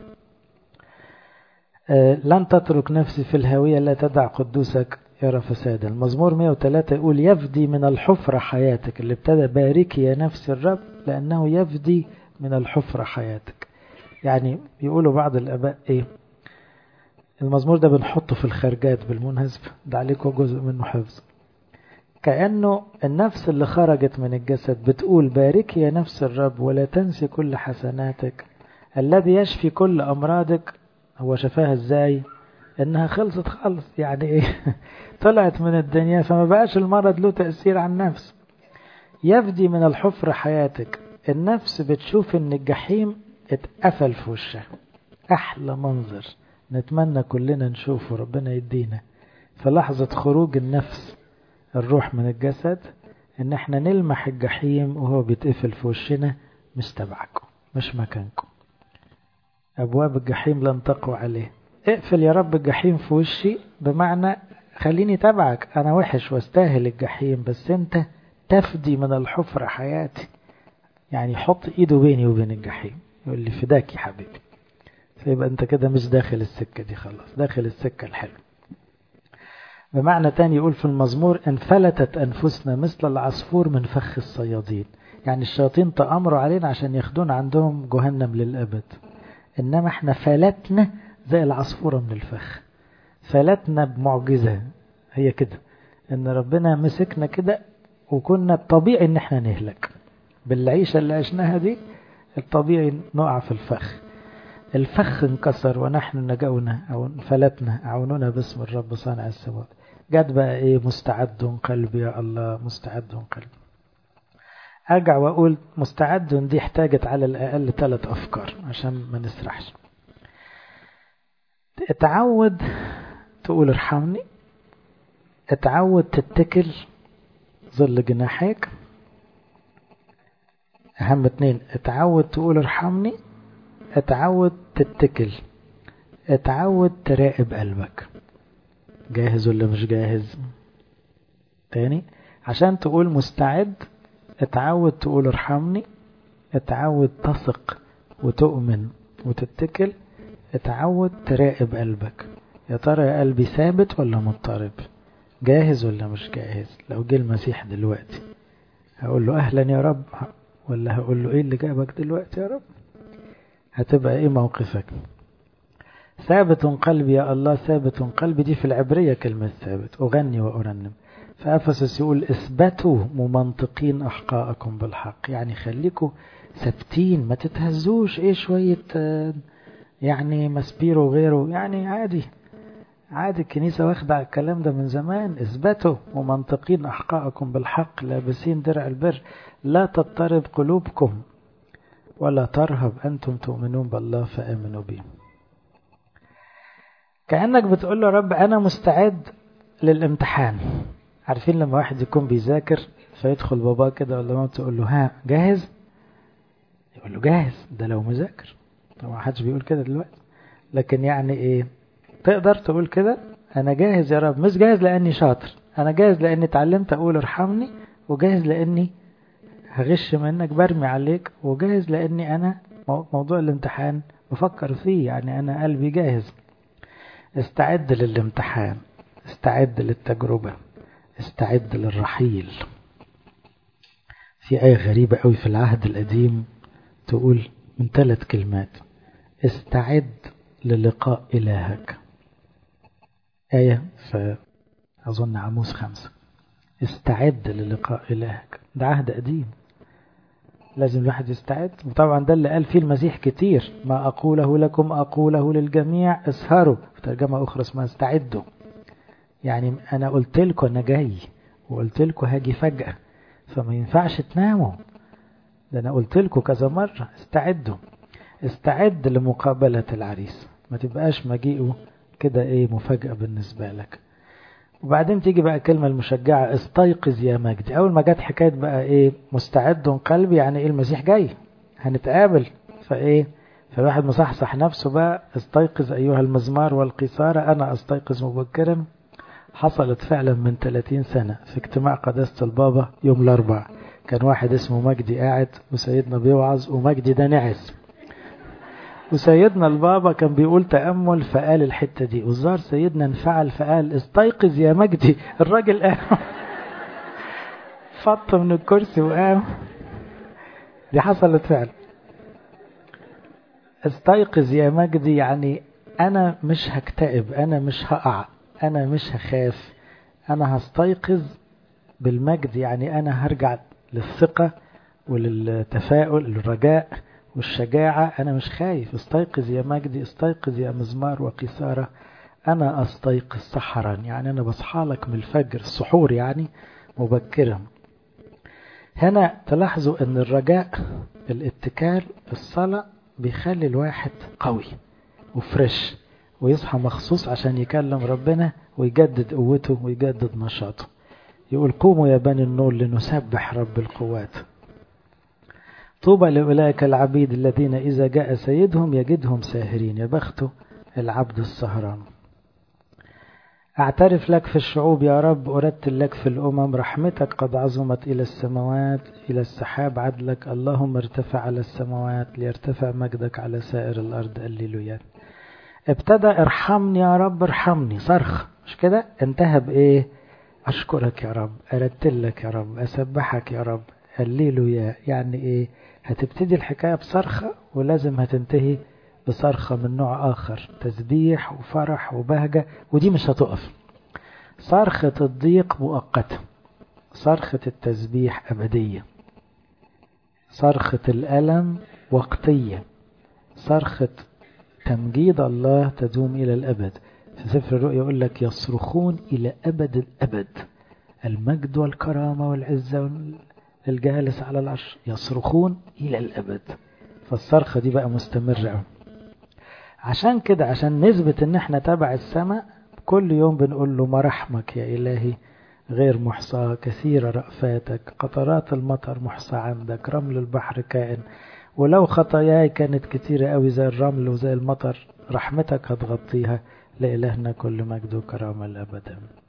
آه لن تترك نفسي في الهوية لا تدع قدوسك يرى فسادا المزمور 103 يقول يفدي من الحفرة حياتك اللي ابتدى باركي يا نفس الرب لأنه يفدي من الحفرة حياتك يعني يقولوا بعض الآباء إيه المزمور ده بنحطه في الخارجات بالمناسبة ده عليكم جزء منه حفظ كأنه النفس اللي خرجت من الجسد بتقول باركي يا نفس الرب ولا تنسي كل حسناتك الذي يشفي كل أمراضك هو شفاها ازاي انها خلصت خالص يعني ايه طلعت من الدنيا فما بقاش المرض له تأثير على النفس يفدي من الحفر حياتك النفس بتشوف ان الجحيم اتقفل في وشها احلى منظر نتمنى كلنا نشوفه ربنا يدينا في لحظة خروج النفس الروح من الجسد ان احنا نلمح الجحيم وهو بيتقفل في وشنا مش تبعكم مش مكانكم ابواب الجحيم لن تقوى عليه اقفل يا رب الجحيم في وشي بمعنى خليني تبعك انا وحش واستاهل الجحيم بس انت تفدي من الحفرة حياتي يعني حط ايده بيني وبين الجحيم يقول لي فداك يا حبيبي فيبقى انت كده مش داخل السكة دي خلاص داخل السكة الحلوة بمعنى تاني يقول في المزمور انفلتت أنفسنا مثل العصفور من فخ الصيادين يعني الشياطين تأمروا علينا عشان ياخدونا عندهم جهنم للأبد إنما احنا فلتنا زي العصفورة من الفخ فلتنا بمعجزة هي كده إن ربنا مسكنا كده وكنا الطبيعي إن احنا نهلك بالعيشة اللي عشناها دي الطبيعي نقع في الفخ الفخ انكسر ونحن نجونا أو انفلتنا أعوننا باسم الرب صانع السماوات جت بقى ايه مستعد قلبي يا الله مستعد قلبي ارجع واقول مستعد دي احتاجت على الاقل ثلاث افكار عشان ما نسرحش اتعود تقول ارحمني اتعود تتكل ظل جناحيك اهم اتنين اتعود تقول ارحمني اتعود تتكل اتعود تراقب قلبك جاهز ولا مش جاهز تاني عشان تقول مستعد اتعود تقول ارحمني اتعود تثق وتؤمن وتتكل اتعود تراقب قلبك يا ترى يا قلبي ثابت ولا مضطرب جاهز ولا مش جاهز لو جه المسيح دلوقتي هقول له اهلا يا رب ولا هقول له ايه اللي جابك دلوقتي يا رب هتبقى ايه موقفك ثابت قلبي يا الله ثابت قلبي دي في العبرية كلمة ثابت أغني وأرنم فأفسس يقول اثبتوا ممنطقين أحقاءكم بالحق يعني خليكوا ثابتين ما تتهزوش ايه شوية يعني مسبيرو وغيره يعني عادي عادي الكنيسة واخدة على الكلام ده من زمان اثبتوا ومنطقين أحقاءكم بالحق لابسين درع البر لا تضطرب قلوبكم ولا ترهب أنتم تؤمنون بالله فآمنوا به كأنك بتقول له رب أنا مستعد للامتحان عارفين لما واحد يكون بيذاكر فيدخل باباه كده ولا مامته تقول له ها جاهز يقول له جاهز ده لو مذاكر طبعا حدش بيقول كده دلوقتي لكن يعني ايه تقدر تقول كده انا جاهز يا رب مش جاهز لاني شاطر انا جاهز لاني اتعلمت اقول ارحمني وجاهز لاني هغش منك برمي عليك وجاهز لاني انا موضوع الامتحان بفكر فيه يعني انا قلبي جاهز استعد للامتحان استعد للتجربة استعد للرحيل في آية غريبة قوي في العهد القديم تقول من ثلاث كلمات استعد للقاء إلهك آية فأظن عموس خمسة استعد للقاء إلهك ده عهد قديم لازم الواحد يستعد وطبعا ده اللي قال فيه المسيح كتير ما أقوله لكم أقوله للجميع اسهروا في ترجمة أخرى اسمها استعدوا يعني أنا قلت لكم أنا جاي وقلت لكم هاجي فجأة فما ينفعش تناموا ده أنا قلت لكم كذا مرة استعدوا استعد لمقابلة العريس ما تبقاش مجيئه كده ايه مفاجأة بالنسبة لك وبعدين تيجي بقى كلمة المشجعة استيقظ يا مجدي أول ما جت حكاية بقى إيه مستعد قلبي يعني إيه المسيح جاي هنتقابل فإيه فالواحد مصحصح نفسه بقى استيقظ أيها المزمار والقيصارة أنا أستيقظ مبكرا حصلت فعلا من 30 سنة في اجتماع قداسة البابا يوم الأربع كان واحد اسمه مجدي قاعد وسيدنا بيوعظ ومجدي ده نعس وسيدنا البابا كان بيقول تأمل فقال الحتة دي وزار سيدنا انفعل فقال استيقظ يا مجدي الراجل قام فط من الكرسي وقام دي حصلت فعلا استيقظ يا مجدي يعني أنا مش هكتئب أنا مش هقع أنا مش هخاف أنا هستيقظ بالمجد يعني أنا هرجع للثقة وللتفاؤل الرجاء والشجاعة أنا مش خايف استيقظ يا مجدي استيقظ يا مزمار وقيثارة أنا أستيقظ سحرا يعني أنا بصحالك من الفجر السحور يعني مبكرا هنا تلاحظوا أن الرجاء الاتكال الصلاة بيخلي الواحد قوي وفريش ويصحى مخصوص عشان يكلم ربنا ويجدد قوته ويجدد نشاطه يقول قوموا يا بني النور لنسبح رب القوات طوبى لأولئك العبيد الذين إذا جاء سيدهم يجدهم ساهرين يا بخت العبد السهران أعترف لك في الشعوب يا رب أرتل لك في الأمم رحمتك قد عظمت إلى السماوات إلى السحاب عدلك اللهم ارتفع على السماوات ليرتفع مجدك على سائر الأرض الليلويا ابتدى ارحمني يا رب ارحمني صرخ مش كده انتهى بإيه أشكرك يا رب أرتل لك يا رب أسبحك يا رب الليلويا يعني إيه هتبتدي الحكاية بصرخة ولازم هتنتهي بصرخة من نوع آخر تسبيح وفرح وبهجة ودي مش هتقف صرخة الضيق مؤقتة صرخة التسبيح أبدية صرخة الألم وقتية صرخة تمجيد الله تدوم إلى الأبد في سفر الرؤيا يقول لك يصرخون إلى أبد الأبد المجد والكرامة والعزة الجالس على العرش يصرخون إلى الأبد فالصرخة دي بقى مستمرة عشان كده عشان نثبت ان احنا تبع السماء كل يوم بنقول له مراحمك يا إلهي غير محصاة كثيرة رأفاتك قطرات المطر محصى عندك رمل البحر كائن ولو خطاياي كانت كتيرة قوي زي الرمل وزي المطر رحمتك هتغطيها لإلهنا كل مجد وكرامة الأبد